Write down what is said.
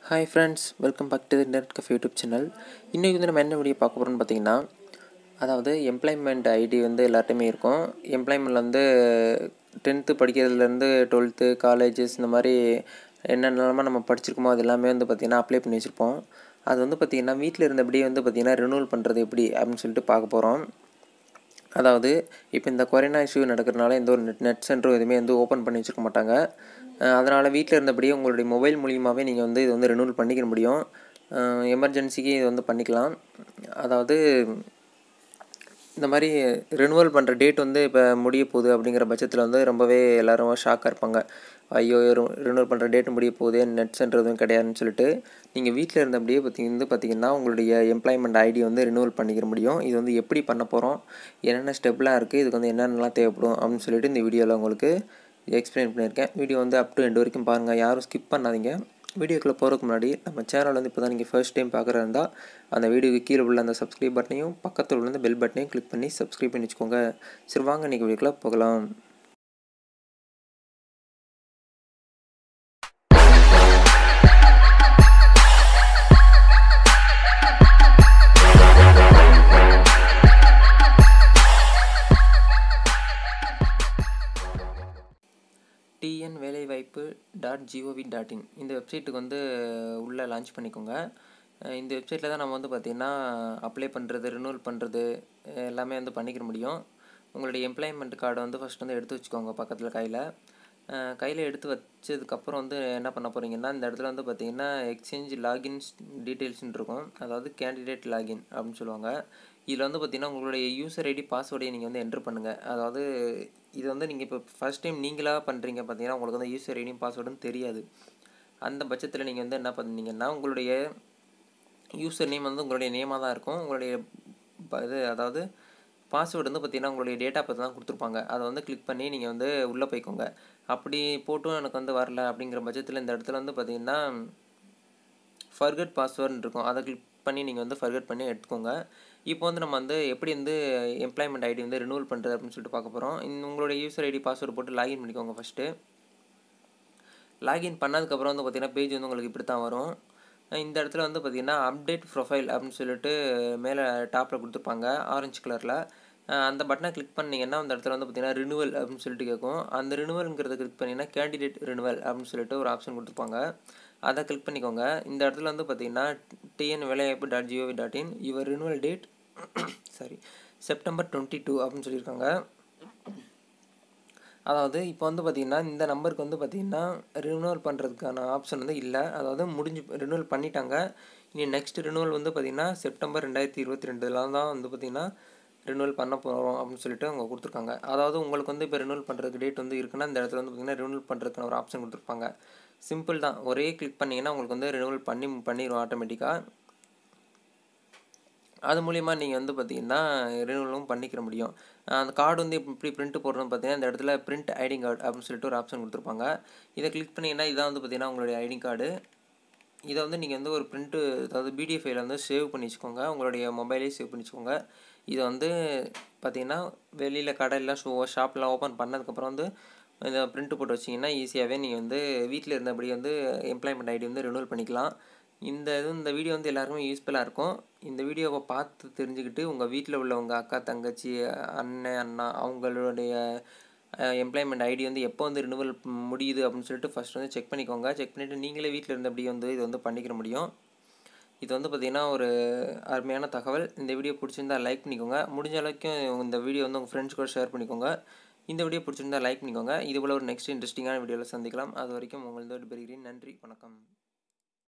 hi friends welcome back to net cafe YouTube channel இன்றைக்கி வந்து நம்ம என்ன வீடியோ பார்க்க போகிறோம்னு பார்த்தீங்கன்னா அதாவது எம்ப்ளாய்மெண்ட் ஐடி வந்து எல்லார்ட்டையுமே இருக்கும் எம்ப்ளாய்மெண்ட்டில் வந்து டென்த்து படிக்கிறதுலேருந்து டுவெல்த்து காலேஜஸ் இந்த மாதிரி என்னென்னலாமா நம்ம படிச்சிருக்கோமோ அது எல்லாமே வந்து பார்த்திங்கன்னா அப்ளை பண்ணி வச்சுருப்போம் அது வந்து பார்த்திங்கன்னா வீட்டில் இருந்தபடியே வந்து பார்த்திங்கன்னா ரினூவல் பண்ணுறது எப்படி அப்படின்னு சொல்லிட்டு பார்க்க போகிறோம் அதாவது இப்போ இந்த கொரோனா இஷ்யூ நடக்கிறதுனால எந்த ஒரு நெட் நெட் சென்டரும் எதுவுமே வந்து ஓப்பன் பண்ணி வச்சுருக்க மாட்டாங்க அதனால் வீட்டில் இருந்தபடியே உங்களுடைய மொபைல் மூலியமாகவே நீங்கள் வந்து இது வந்து ரெனூவல் பண்ணிக்க முடியும் எமர்ஜென்சிக்கு இது வந்து பண்ணிக்கலாம் அதாவது இந்த மாதிரி ரெனுவல் பண்ணுற டேட் வந்து இப்போ முடிய போகுது அப்படிங்கிற பட்சத்தில் வந்து ரொம்பவே எல்லோரும் ஷாக்காக இருப்பாங்க ஐயோ ரெனுவல் பண்ணுற டேட் முடிய போகுது நெட் சென்டர் எதுவும் கிடையாதுன்னு சொல்லிட்டு நீங்கள் வீட்டில் இருந்தபடியே பார்த்தி வந்து பார்த்திங்கன்னா உங்களுடைய எம்ப்ளாய்மெண்ட் ஐடி வந்து ரெனுவல் பண்ணிக்கிற முடியும் இது வந்து எப்படி பண்ண போகிறோம் என்னென்ன ஸ்டெப்லாம் இருக்குது இதுக்கு வந்து என்னென்னலாம் தேவைப்படும் அப்படின்னு சொல்லிட்டு இந்த வீடியோவில் உங்களுக்கு எக்ஸ்பிளைன் பண்ணியிருக்கேன் வீடியோ வந்து அப் டு எண்ட் வரைக்கும் பாருங்கள் யாரும் ஸ்கிப் பண்ணாதீங்க வீடியோக்குள்ளே போகிறதுக்கு முன்னாடி நம்ம சேனல் வந்து இப்போ தான் நீங்கள் ஃபர்ஸ்ட் டைம் பார்க்குறா இருந்தால் அந்த வீடியோக்கு கீழே உள்ள அந்த சப்ஸ்கிரைப் பட்டனையும் பக்கத்தில் உள்ள அந்த பெல் பட்டனையும் கிளிக் பண்ணி சப்ஸ்கிரைப் பண்ணி வச்சுக்கோங்க சரி வாங்க இன்றைக்கி வீடியோக்குள்ளே போகலாம் டிஎன் வேலைவாய்ப்பு டாட் ஜிஓவி டாட் இன் இந்த வெப்சைட்டுக்கு வந்து உள்ளே லான்ச் பண்ணிக்கோங்க இந்த வெப்சைட்டில் தான் நம்ம வந்து பார்த்திங்கன்னா அப்ளை பண்ணுறது ரினூவல் பண்ணுறது எல்லாமே வந்து பண்ணிக்கிற முடியும் உங்களுடைய எம்ப்ளாய்மெண்ட் கார்டை வந்து ஃபஸ்ட் வந்து எடுத்து வச்சுக்கோங்க பக்கத்தில் கையில் கையில் எடுத்து வச்சதுக்கப்புறம் வந்து என்ன பண்ண போகிறீங்கன்னா இந்த இடத்துல வந்து பார்த்திங்கன்னா எக்ஸ்சேஞ்ச் லாகின்ஸ் டீட்டெயில்ஸ்னு இருக்கும் அதாவது கேண்டிடேட் லாகின் அப்படின்னு சொல்லுவாங்க இதில் வந்து பார்த்திங்கன்னா உங்களுடைய யூசர் ஐடி பாஸ்வேர்டையை நீங்கள் வந்து என்ட்ரு பண்ணுங்கள் அதாவது இது வந்து நீங்கள் இப்போ ஃபஸ்ட் டைம் நீங்களாக பண்ணுறீங்க பார்த்தீங்கன்னா உங்களுக்கு வந்து யூசர் ஐடியும் பாஸ்வேர்டும் தெரியாது அந்த பட்சத்தில் நீங்கள் வந்து என்ன பண்ணீங்கன்னா உங்களுடைய யூசர் நேம் வந்து உங்களுடைய நேமாக தான் இருக்கும் உங்களுடைய இது அதாவது பாஸ்வேர்டு வந்து பார்த்திங்கன்னா உங்களுடைய டேட்டா பற்றி தான் கொடுத்துருப்பாங்க அதை வந்து கிளிக் பண்ணி நீங்கள் வந்து உள்ளே போய்க்கோங்க அப்படி போட்டும் எனக்கு வந்து வரல அப்படிங்கிற பட்சத்தில் இந்த இடத்துல வந்து பார்த்திங்கன்னா ஃபர்கட் பாஸ்வேர்டுன்னு இருக்கும் அதை கிளிக் பண்ணி நீங்கள் வந்து ஃபர்கட் பண்ணி எடுத்துக்கோங்க இப்போ வந்து நம்ம வந்து எப்படி வந்து எம்ப்ளாய்மெண்ட் ஐடி வந்து ரினூவல் பண்ணுறது அப்படின்னு சொல்லிட்டு பார்க்க போகிறோம் உங்களுடைய யூசர் ஐடி பாஸ்வேர்டு போட்டு லாகின் பண்ணிக்கோங்க ஃபஸ்ட்டு லாகின் பண்ணதுக்கப்புறம் வந்து பார்த்திங்கன்னா பேஜ் வந்து உங்களுக்கு இப்படி தான் வரும் இந்த இடத்துல வந்து பார்த்திங்கன்னா அப்டேட் ப்ரொஃபைல் அப்படின்னு சொல்லிட்டு மேலே டாப்பில் கொடுத்துருப்பாங்க ஆரஞ்சு கலரில் அந்த பட்டனை கிளிக் பண்ணிங்கன்னா அந்த இடத்துல வந்து பார்த்திங்கன்னா ரினுவல் அப்படின்னு சொல்லிட்டு கேட்கும் அந்த ரினுவல்ங்கிறத கிளிக் பண்ணிங்கன்னா கேண்டிடேட் ரினுவல் அப்படின்னு சொல்லிட்டு ஒரு ஆப்ஷன் கொடுத்துருப்பாங்க அதை கிளிக் பண்ணிக்கோங்க இந்த இடத்துல வந்து பார்த்திங்கன்னா டிஎன் வேலைவாய்ப்பு dot GOV dot in your renewal date sorry September twenty two அப்படின்னு சொல்லியிருக்காங்க அதாவது இப்போ வந்து பார்த்திங்கன்னா இந்த நம்பருக்கு வந்து பார்த்திங்கன்னா ரினுவல் பண்ணுறதுக்கான ஆப்ஷன் வந்து இல்லை அதாவது முடிஞ்சு ரினுவல் பண்ணிட்டாங்க இனி நெக்ஸ்ட் ரினுவல் வந்து பார்த்திங்கன்னா செப்டம்பர் ரெண்டாயிரத்தி இருபத்தி ரெண்டில் தான் வந்து பார்த்திங்கன்னா ரினுவல் பண்ண போகிறோம் அப்படின்னு சொல்லிட்டு அவங்க கொடுத்துருக்காங்க அதாவது உங்களுக்கு வந்து இப்போ ரினுவல் பண்ணுறதுக்கு டேட் வந்து இருக்குன்னா இந்த இடத்துல வந்து பார்த்திங்கன்னா ரினுவல் பண்ணுறதுக்கான ஒரு ஆப்ஷன் கொடுத்துருப்பாங்க சிம்பிள் தான் ஒரே கிளிக் பண்ணிங்கன்னா உங்களுக்கு வந்து ரினுவல் பண்ணி பண்ணிடும் ஆட்டோமேட்டிக்காக அது மூலிமா நீங்கள் வந்து பார்த்திங்கன்னா ரினுவலும் பண்ணிக்கிற முடியும் அந்த கார்டு வந்து இப்படி பிரிண்ட் போடுறோம்னு பார்த்தீங்கன்னா இந்த இடத்துல பிரிண்ட் ஐடி கார்டு அப்படின்னு சொல்லிட்டு ஒரு ஆப்ஷன் கொடுத்துருப்பாங்க இதை கிளிக் பண்ணிங்கன்னா இதான் வந்து பார்த்திங்கன்னா உங்களுடைய ஐடி கார்டு இதை வந்து நீங்கள் வந்து ஒரு பிரிண்ட்டு அதாவது பிடிஎஃப் ஃபைல வந்து சேவ் பண்ணி வச்சுக்கோங்க உங்களுடைய மொபைலே சேவ் பண்ணி வச்சுக்கோங்க இதை வந்து பார்த்திங்கன்னா வெளியில் கடையில் ஷோ ஷாப்லாம் ஓப்பன் பண்ணதுக்கப்புறம் வந்து இதை பிரிண்ட்டு போட்டு வச்சிங்கன்னா ஈஸியாகவே நீங்கள் வந்து வீட்டில் இருந்தபடி வந்து எம்ப்ளாய்மெண்ட் ஐடி வந்து ரினூவல் பண்ணிக்கலாம் இந்த இது இந்த வீடியோ வந்து எல்லாருக்குமே யூஸ்ஃபுல்லாக இருக்கும் இந்த வீடியோவை பார்த்து தெரிஞ்சுக்கிட்டு உங்கள் வீட்டில் உள்ளவங்க அக்கா தங்கச்சி அண்ணன் அண்ணா அவங்களுடைய எம்ப்ளாய்மெண்ட் ஐடி வந்து எப்போ வந்து ரினுவல் முடியுது அப்படின்னு சொல்லிட்டு ஃபஸ்ட் வந்து செக் பண்ணிக்கோங்க செக் பண்ணிவிட்டு நீங்களே வீட்டில் இருந்தபடி வந்து இது வந்து பண்ணிக்கிற முடியும் இது வந்து பார்த்திங்கன்னா ஒரு அருமையான தகவல் இந்த வீடியோ பிடிச்சிருந்தா லைக் பண்ணிக்கோங்க முடிஞ்ச அளவுக்கு இந்த வீடியோ வந்து உங்கள் ஃப்ரெண்ட்ஸ் கூட ஷேர் பண்ணிக்கோங்க இந்த வீடியோ பிடிச்சிருந்தா லைக் பண்ணிக்கோங்க இது போல் ஒரு நெக்ஸ்ட் இன்ட்ரெஸ்டிங்கான வீடியோவில் சந்திக்கலாம் அது வரைக்கும் உங்களது பெறுகிறேன் நன்றி வணக்கம்